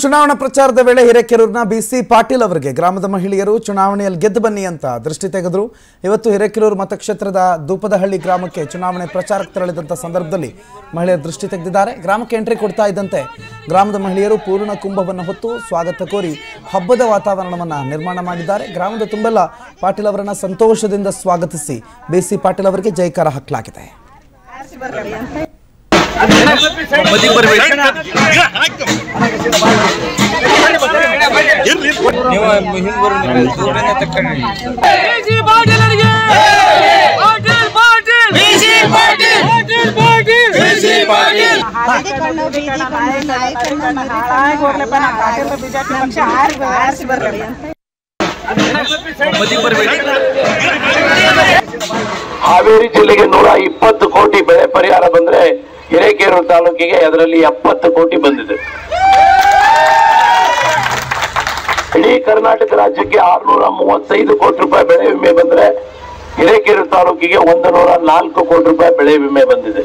ಚುನಾವಣಾ ಪ್ರಚಾರದ ವೇಳೆ ಹಿರೇಕೆರೂರಿನ ಬಿಸಿ ಪಾಟೀಲ್ ಅವರಿಗೆ ಗ್ರಾಮದ ಮಹಿಳೆಯರು ಚುನಾವಣೆಯಲ್ಲಿ ಗೆದ್ದು ಬನ್ನಿ ಅಂತ ದೃಷ್ಟಿ ತೆಗೆದರು ಇವತ್ತು ಹಿರೇಕೆರೂರು ಮತಕ್ಷೇತ್ರದ ದೂಪದಹಳ್ಳಿ ಗ್ರಾಮಕ್ಕೆ ಚುನಾವಣೆ ಪ್ರಚಾರಕ್ಕೆ ತೆರಳಿದಂಥ ಸಂದರ್ಭದಲ್ಲಿ ಮಹಿಳೆಯರು ದೃಷ್ಟಿ ತೆಗೆದಿದ್ದಾರೆ ಗ್ರಾಮಕ್ಕೆ ಎಂಟ್ರಿ ಕೊಡ್ತಾ ಇದ್ದಂತೆ ಗ್ರಾಮದ ಮಹಿಳೆಯರು ಪೂರ್ಣ ಕುಂಭವನ್ನು ಹೊತ್ತು ಸ್ವಾಗತ ಕೋರಿ ಹಬ್ಬದ ವಾತಾವರಣವನ್ನು ನಿರ್ಮಾಣ ಮಾಡಿದ್ದಾರೆ ಗ್ರಾಮದ ತುಂಬೆಲ್ಲ ಪಾಟೀಲ್ ಅವರನ್ನ ಸಂತೋಷದಿಂದ ಸ್ವಾಗತಿಸಿ ಬಿಸಿ ಪಾಟೀಲ್ ಅವರಿಗೆ ಜೈಕಾರ ಹಾಕಲಾಗಿದೆ ಮದಿಗೆ ಬರ್ಬೇಕು ನೀವು ಹಿಂದೆ ಬರ್ರಿ ದೂರನೇ ತಕ್ಕೊಂಡ್ರಿ ಬಿಸಿ ಪಾಟೀಲರಿಗೆ ಪಾಟೀಲ್ ಪಾಟೀಲ್ ಬಿಸಿ ಪಾಟೀಲ್ ಪಾಟೀಲ್ ಪಾಟೀಲ್ ಬಿಸಿ ಪಾಟೀಲ್ ಹಳದಿ ಕಣ್ಣು ಬೀದಿ ಕಣ್ಣು ನಾಯಿ ಕಣ್ಣು ಮರಿ ಕಣ್ಣು ಆರಿಸಿ ಬರ್ಲಿ ಅಂತ ಮದಿಗೆ ಬರ್ಬೇಕು ಹಾವೇರಿ ಜಿಲ್ಲೆಗೆ ನೂರ ಇಪ್ಪತ್ತು ಕೋಟಿ ಬೆಳೆ ಪರಿಹಾರ ಬಂದ್ರೆ ಹಿರೇಕೆರೂರು ತಾಲೂಕಿಗೆ ಅದರಲ್ಲಿ ಎಪ್ಪತ್ತು ಕೋಟಿ ಬಂದಿದೆ ಇಡೀ ಕರ್ನಾಟಕ ರಾಜ್ಯಕ್ಕೆ ಆರ್ನೂರ ಮೂವತ್ತೈದು ಕೋಟಿ ರೂಪಾಯಿ ಬೆಳೆ ವಿಮೆ ಬಂದ್ರೆ ಹಿರೇಕೆರೂರು ತಾಲೂಕಿಗೆ ಒಂದು ನೂರ ನಾಲ್ಕು ಕೋಟಿ ರೂಪಾಯಿ ಬೆಳೆ ವಿಮೆ ಬಂದಿದೆ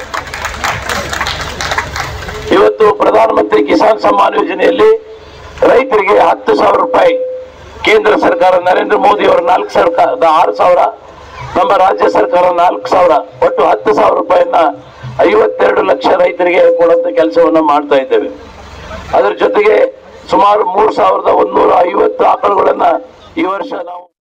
ಇವತ್ತು ಪ್ರಧಾನಮಂತ್ರಿ ಕಿಸಾನ್ ಸಮ್ಮಾನ್ ಯೋಜನೆಯಲ್ಲಿ ರೈತರಿಗೆ ಹತ್ತು ಸಾವಿರ ರೂಪಾಯಿ ಕೇಂದ್ರ ಸರ್ಕಾರ ನರೇಂದ್ರ ಮೋದಿ ಅವರ ನಾಲ್ಕು ಸರ್ಕಾರದ ಆರು ಸಾವಿರ ನಮ್ಮ ರಾಜ್ಯ ಸರ್ಕಾರ ನಾಲ್ಕು ಸಾವಿರ ಒಟ್ಟು ಹತ್ತು ಸಾವಿರ ರೂಪಾಯಿನ ಐವತ್ತೆರಡು ಲಕ್ಷ ರೈತರಿಗೆ ಕೊಡುವಂತ ಕೆಲಸವನ್ನ ಮಾಡ್ತಾ ಇದ್ದೇವೆ ಅದರ ಜೊತೆಗೆ ಸುಮಾರು ಮೂರು ಸಾವಿರದ ಒಂದೂರ ಐವತ್ತು ಆಕಳುಗಳನ್ನ ಈ ವರ್ಷ ನಾವು